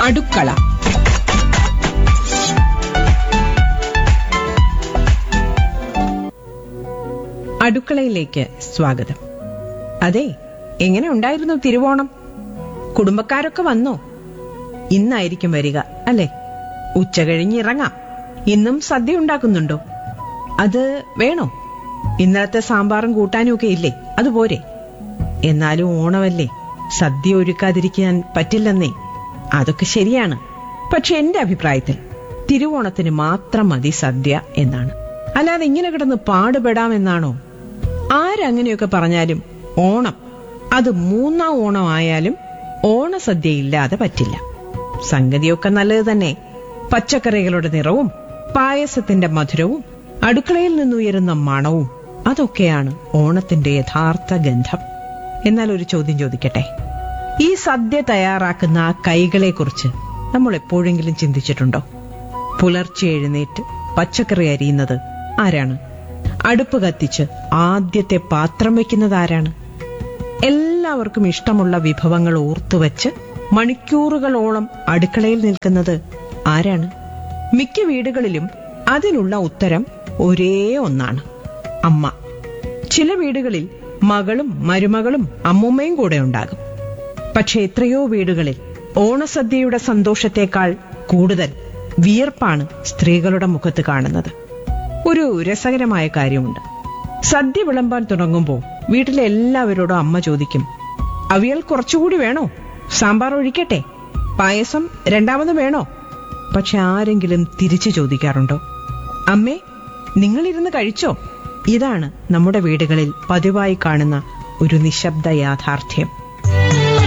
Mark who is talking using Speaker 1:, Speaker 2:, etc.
Speaker 1: അടുക്കള അടുക്കളയിലേക്ക് സ്വാഗതം അതെ എങ്ങനെ ഉണ്ടായിരുന്നു തിരുവോണം കുടുംബക്കാരൊക്കെ വന്നോ ഇന്നായിരിക്കും വരിക അല്ലെ ഉച്ച കഴിഞ്ഞിറങ്ങാം ഇന്നും സദ്യ ഉണ്ടാക്കുന്നുണ്ടോ അത് വേണോ ഇന്നലത്തെ സാമ്പാറും കൂട്ടാനും ഒക്കെ ഇല്ലേ അതുപോരെ എന്നാലും ഓണമല്ലേ സദ്യ ഒരുക്കാതിരിക്കാൻ പറ്റില്ലെന്നേ അതൊക്കെ ശരിയാണ് പക്ഷെ എന്റെ അഭിപ്രായത്തിൽ തിരുവോണത്തിന് മാത്രം മതി സദ്യ എന്നാണ് അല്ലാതെ ഇങ്ങനെ കിടന്ന് പാടുപെടാമെന്നാണോ ആരങ്ങനെയൊക്കെ പറഞ്ഞാലും ഓണം അത് മൂന്നാം ഓണം ആയാലും ഓണസദ്യ ഇല്ലാതെ പറ്റില്ല സംഗതിയൊക്കെ നല്ലത് തന്നെ പച്ചക്കറികളുടെ നിറവും പായസത്തിന്റെ മധുരവും അടുക്കളയിൽ നിന്നുയരുന്ന മണവും അതൊക്കെയാണ് ഓണത്തിന്റെ യഥാർത്ഥ ഗന്ധം എന്നാൽ ഒരു ചോദ്യം ചോദിക്കട്ടെ ഈ സദ്യ തയ്യാറാക്കുന്ന ആ കൈകളെക്കുറിച്ച് നമ്മൾ എപ്പോഴെങ്കിലും ചിന്തിച്ചിട്ടുണ്ടോ പുലർച്ചെ എഴുന്നേറ്റ് പച്ചക്കറി അരിയുന്നത് ആരാണ് അടുപ്പ് കത്തിച്ച് ആദ്യത്തെ പാത്രം വെക്കുന്നത് ആരാണ് എല്ലാവർക്കും ഇഷ്ടമുള്ള വിഭവങ്ങൾ ഓർത്തുവച്ച് മണിക്കൂറുകളോളം അടുക്കളയിൽ നിൽക്കുന്നത് ആരാണ് മിക്ക വീടുകളിലും അതിനുള്ള ഉത്തരം ഒരേ ഒന്നാണ് അമ്മ ചില വീടുകളിൽ മകളും മരുമകളും അമ്മുമ്മയും കൂടെ ഉണ്ടാകും പക്ഷെ എത്രയോ വീടുകളിൽ ഓണസദ്യയുടെ സന്തോഷത്തേക്കാൾ കൂടുതൽ വിയർപ്പാണ് സ്ത്രീകളുടെ മുഖത്ത് കാണുന്നത് ഒരു രസകരമായ കാര്യമുണ്ട് സദ്യ വിളമ്പാൻ തുടങ്ങുമ്പോൾ വീട്ടിലെ എല്ലാവരോടും അമ്മ ചോദിക്കും അവിയൽ കുറച്ചുകൂടി വേണോ സാമ്പാർ ഒഴിക്കട്ടെ പായസം രണ്ടാമത് വേണോ പക്ഷെ ആരെങ്കിലും തിരിച്ചു ചോദിക്കാറുണ്ടോ അമ്മേ നിങ്ങളിരുന്ന് കഴിച്ചോ ഇതാണ് നമ്മുടെ വീടുകളിൽ പതിവായി കാണുന്ന ഒരു നിശബ്ദ യാഥാർത്ഥ്യം